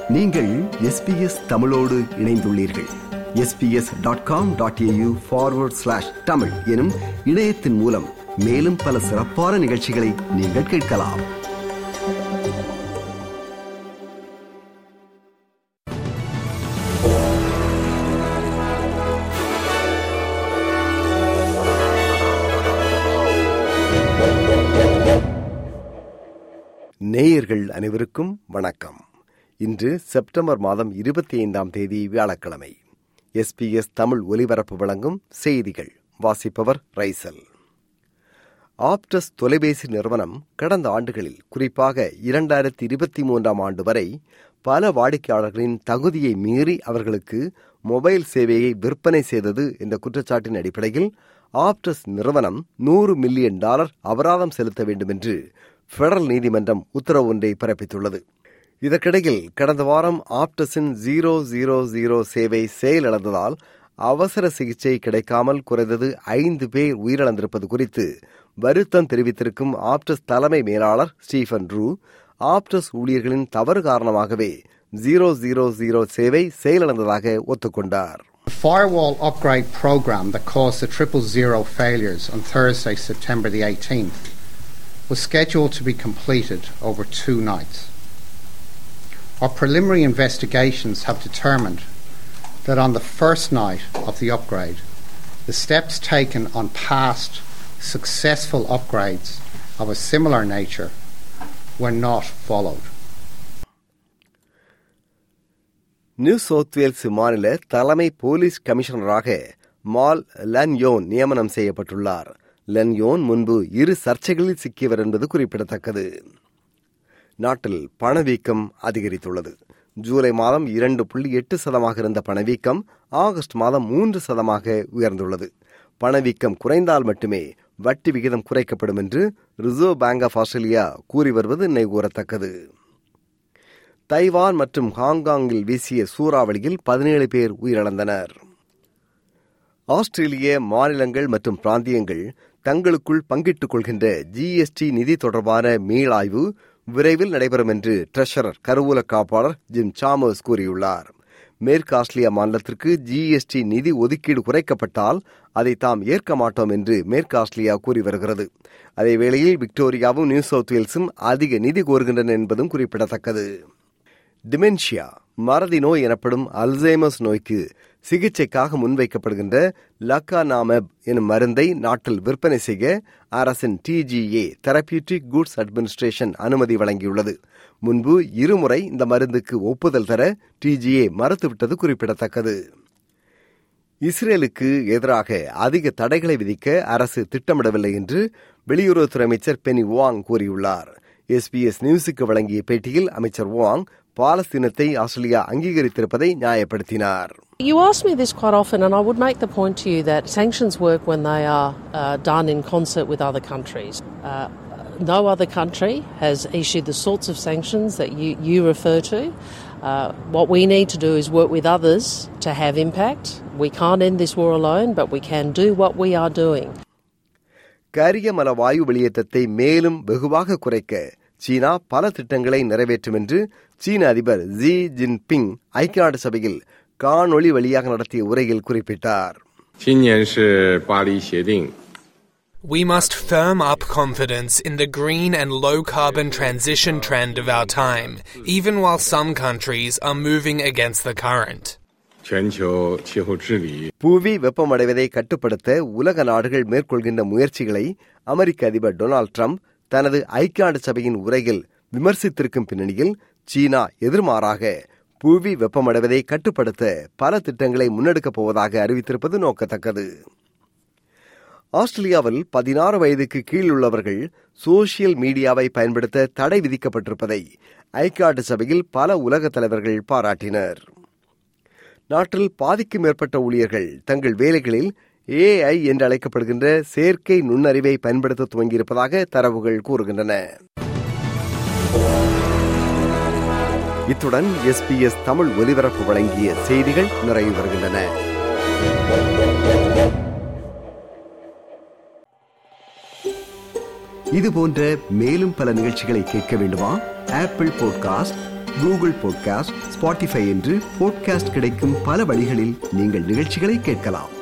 நீங்கள் எஸ்பிஎஸ் தமிழோடு இணைந்துள்ளீர்கள் SBS dot com dot AU forward slash Tamil எனும் இணையத்தின் மூலம் மேலும் பல சிறப்பான நிகழ்ச்சிகளை நீங்கள் கேட்கலாம் நேயர்கள் அனைவருக்கும் வணக்கம் இன்று செப்டம்பர் மாதம் இருபத்தி ஐந்தாம் தேதி வியாழக்கிழமை எஸ்பிஎஸ் தமிழ் ஒலிபரப்பு வழங்கும் செய்திகள் வாசிப்பவர் ரைசல் ஆப்டஸ் தொலைபேசி நிறுவனம் கடந்த ஆண்டுகளில் குறிப்பாக இரண்டாயிரத்தி இருபத்தி மூன்றாம் ஆண்டு வரை பல வாடிக்கையாளர்களின் தகுதியை மீறி அவர்களுக்கு மொபைல் சேவையை விற்பனை செய்தது என்ற குற்றச்சாட்டின் அடிப்படையில் ஆப்டஸ் நிறுவனம் நூறு மில்லியன் டாலர் அபராதம் செலுத்த வேண்டும் என்று பெடரல் நீதிமன்றம் உத்தரவு ஒன்றை பிறப்பித்துள்ளது இதற்கிடையில் கடந்த வாரம் ஆப்டஸின் ஜீரோ ஜீரோ ஜீரோ சேவை செயலிழந்ததால் அவசர சிகிச்சை கிடைக்காமல் குறைந்தது ஐந்து பேர் உயிரிழந்திருப்பது குறித்து வருத்தம் தெரிவித்திருக்கும் ஆப்டஸ் தலைமை மேலாளர் ஸ்டீஃபன் ரூ ஆப்டஸ் ஊழியர்களின் தவறு காரணமாகவே ஜீரோ ஜீரோ ஜீரோ சேவை செயலிழந்ததாக ஒத்துக்கொண்டார் The firewall upgrade program that caused the triple zero failures on Thursday, September the 18th, was scheduled to be completed over two nights. Our preliminary investigations have determined that on the first night of the upgrade, the steps taken on past successful upgrades of a similar nature were not followed. New South Wales மாநில தலைமை police கமிஷனராக mall லன்யோன் நியமனம் செய்யப்பட்டுள்ளார் லன்யோன் முன்பு இரு சர்ச்சைகளில் சிக்கியவர் என்பது குறிப்பிடத்தக்கது நாட்டில் பணவீக்கம் அதிகரித்துள்ளது ஜூலை மாதம் இரண்டு புள்ளி எட்டு சதமாக இருந்த பணவீக்கம் ஆகஸ்ட் மாதம் மூன்று சதமாக உயர்ந்துள்ளது பணவீக்கம் குறைந்தால் மட்டுமே வட்டி விகிதம் குறைக்கப்படும் என்று ரிசர்வ் பேங்க் ஆஃப் ஆஸ்திரேலியா கூறி வருவது நினைவுகூரத்தக்கது தைவான் மற்றும் ஹாங்காங்கில் வீசிய சூறாவளியில் பதினேழு பேர் உயிரிழந்தனர் ஆஸ்திரேலிய மாநிலங்கள் மற்றும் பிராந்தியங்கள் தங்களுக்குள் பங்கிட்டுக் கொள்கின்ற ஜிஎஸ்டி நிதி தொடர்பான மீளாய்வு விரைவில் நடைபெறும் என்று ட்ரெஷரர் கருவூல காப்பாளர் ஜிம் சாமர்ஸ் கூறியுள்ளார் மேற்கு ஆஸ்திரேலியா மாநிலத்திற்கு ஜிஎஸ்டி நிதி ஒதுக்கீடு குறைக்கப்பட்டால் அதை தாம் ஏற்க மாட்டோம் என்று மேற்கு ஆஸ்திரேலியா கூறி வருகிறது அதேவேளையில் விக்டோரியாவும் நியூ சவுத் வேல்ஸும் அதிக நிதி கோருகின்றன என்பதும் குறிப்பிடத்தக்கது டிமென்ஷியா மறதி நோய் எனப்படும் அல்சைமஸ் நோய்க்கு சிகிச்சைக்காக முன்வைக்கப்படுகின்ற லக்கானாமெப் எனும் மருந்தை நாட்டில் விற்பனை செய்ய அரசின் டிஜிஏ தெரபியூட்டிக் குட்ஸ் அட்மினிஸ்ட்ரேஷன் அனுமதி வழங்கியுள்ளது முன்பு இருமுறை இந்த மருந்துக்கு ஒப்புதல் தர டிஜிஏ மறுத்துவிட்டது குறிப்பிடத்தக்கது இஸ்ரேலுக்கு எதிராக அதிக தடைகளை விதிக்க அரசு திட்டமிடவில்லை என்று வெளியுறவுத்துறை அமைச்சர் பெனி வாங் கூறியுள்ளார் எஸ்பிஎஸ் நியூஸுக்கு வழங்கிய பேட்டியில் அமைச்சர் வாங் பாலஸ்தீனத்தை ஆஸ்திரேலியா அங்கீகரித்திருப்பதை நியாயப்படுத்தினார் You ask me this quite often, and I would make the point to you that sanctions work when they are uh, done in concert with other countries. Uh, no other country has issued the sorts of sanctions that you, you refer to. Uh, what we need to do is work with others to have impact. We can't end this war alone, but we can do what we are doing. கரியமல வாயு வெளியேற்றத்தை மேலும் வெகுவாக குறைக்க சீனா பல திட்டங்களை நிறைவேற்றும் என்று சீன அதிபர் ஜி ஜின்பிங் ஐக்கிய நாடு சபையில் காணொளி வழியாக நடத்திய உரையில் குறிப்பிட்டார் 今年是巴黎协定 We must firm up confidence in the green and low carbon transition trend of our time, even while some countries are moving against the current. 全球气候治理 புவி வெப்பமடைவதை கட்டுப்படுத்த உலக நாடுகள் மேற்கொள்கின்ற முயற்சிகளை அமெரிக்க அதிபர் டொனால்டு ட்ரம்ப் தனது ஐக்கிய நாடு சபையின் உரையில் விமர்சித்திருக்கும் பின்னணியில் சீனா எதிர்மாறாக புவி வெப்பமடைவதை கட்டுப்படுத்த பல திட்டங்களை முன்னெடுக்கப் போவதாக அறிவித்திருப்பது நோக்கத்தக்கது ஆஸ்திரேலியாவில் பதினாறு வயதுக்கு கீழ் உள்ளவர்கள் சோசியல் மீடியாவை பயன்படுத்த தடை விதிக்கப்பட்டிருப்பதை ஐக்கிய நாடு சபையில் பல உலக தலைவர்கள் பாராட்டினர் நாட்டில் பாதிக்கும் மேற்பட்ட ஊழியர்கள் தங்கள் வேலைகளில் ஏஐ என்று அழைக்கப்படுகின்ற செயற்கை நுண்ணறிவை பயன்படுத்த துவங்கியிருப்பதாக தரவுகள் கூறுகின்றன இத்துடன் எஸ்பிஎஸ் தமிழ் ஒலிபரப்பு வழங்கிய செய்திகள் நிறைவு வருகின்றன இது போன்ற மேலும் பல நிகழ்ச்சிகளை கேட்க வேண்டுமா Apple podcast Google podcast Spotify என்று பாட்காஸ்ட் கிடைக்கும் பல வழிகளில் நீங்கள் நிகழ்ச்சிகளை கேட்கலாம்